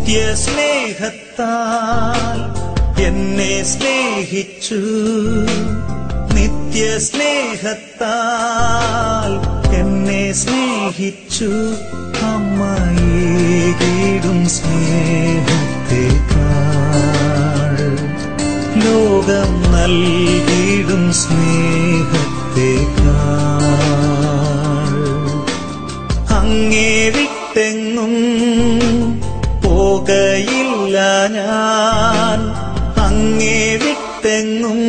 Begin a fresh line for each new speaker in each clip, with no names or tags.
നിത്യസ്നേഹത്താൽ എന്നെ സ്നേഹിച്ചു നിത്യസ്നേഹത്താൽ എന്നെ സ്നേഹിച്ചു അമ്മയേകിടും സ്നേഹത്തെക്കാൾ ലോകം നൽകിയിടും സ്നേഹത്തെക്കാൾ അങ്ങേ വിട്ടെങ്ങും പോകയില്ല ഞാൻ അങ്ങേ വിട്ടെങ്ങും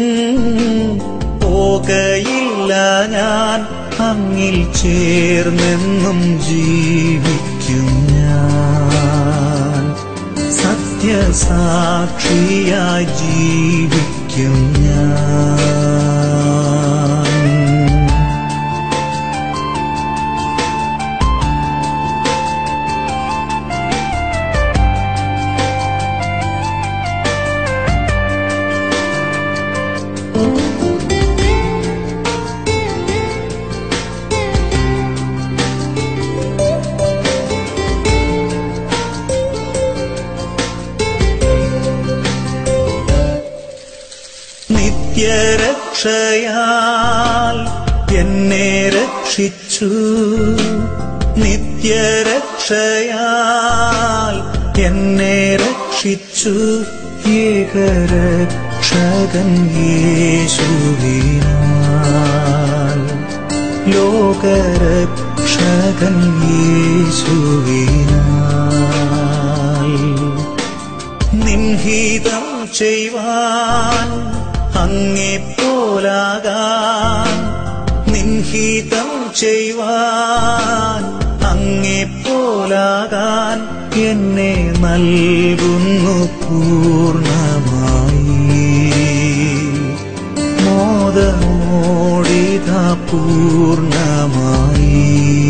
പോകയില്ല ഞാൻ അങ്ങിൽ ചേർന്നെന്നും ജീവിക്കും ഞാൻ സത്യസാക്ഷിയായി ജീവിക്കും ഞാൻ നിത്യരക്ഷയാൽ എന്നെ രക്ഷിച്ചു നിത്യരക്ഷയാൽ എന്നെ രക്ഷിച്ചു ഏകരക്ഷകൻ യേശുവിനാൽ ലോകരക്ഷകൻ യേശുവിനാൽ നിൻഹിതം ചെയ്യുവാൻ അങ്ങേ പോലാകാൻ നിൻഹിതം ചെയ്യുവാൻ അങ്ങേ പോലാകാൻ എന്നെ നൽകുന്നു പൂർണ്ണമായി മോദമോടിത പൂർണ്ണമായി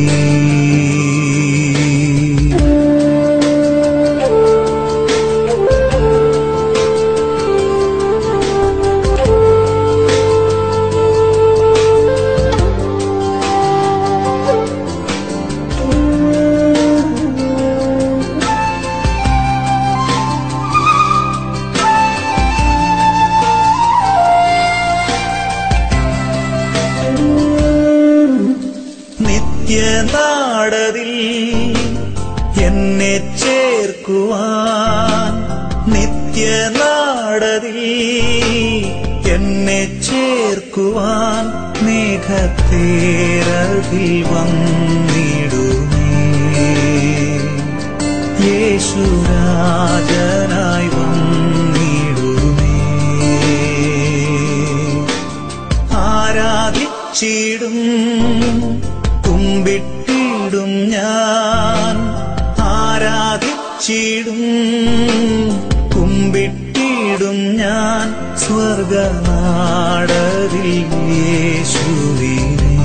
നിത്യനാടതിൽ എന്നെ ചേർക്കുവാൻ നിത്യനാടതിൽ എന്നെ ചേർക്കുവാൻ മേഘത്തേരതിൽ വന്നിടുമേ യേശുരാജനായി വന്നിടുമേ ആരാധിച്ചിടും കുമ്പിട്ടിടും ഞാൻ ആരാധിച്ചിടും കുമ്പിട്ടിടും ഞാൻ സ്വർഗനാടതിൽ യേശുവിനെ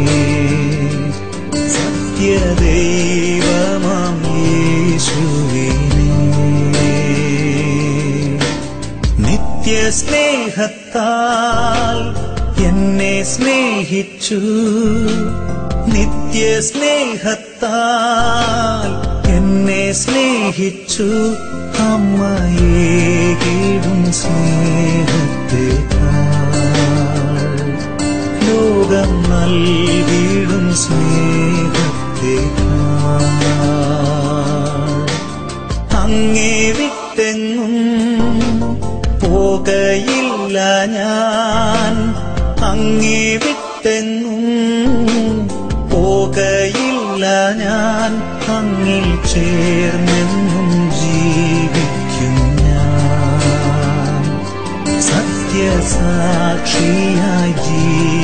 സത്യദൈവമാം യേശുവിനെ നിത്യസ്നേഹത്താൽ എന്നെ സ്നേഹിച്ചു നിത്യസ്നേഹത്താൽ എന്നെ സ്നേഹിച്ചു അമ്മയേകിടും സ്നേഹത്തെക്കാൾ ലോകം നൽകിടും സ്നേഹത്തെക്കാൾ അങ്ങേ വിട്ടെങ്ങും പോകയില്ല ഞാൻ അങ്ങേ വിട്ടെങ്ങും പോകയില്ല ഞാൻ അങ്ങിൽ ചേർന്നെന്നും ജീവിക്കും ഞാൻ സത്യസാക്ഷിയായി ജീവിക്കും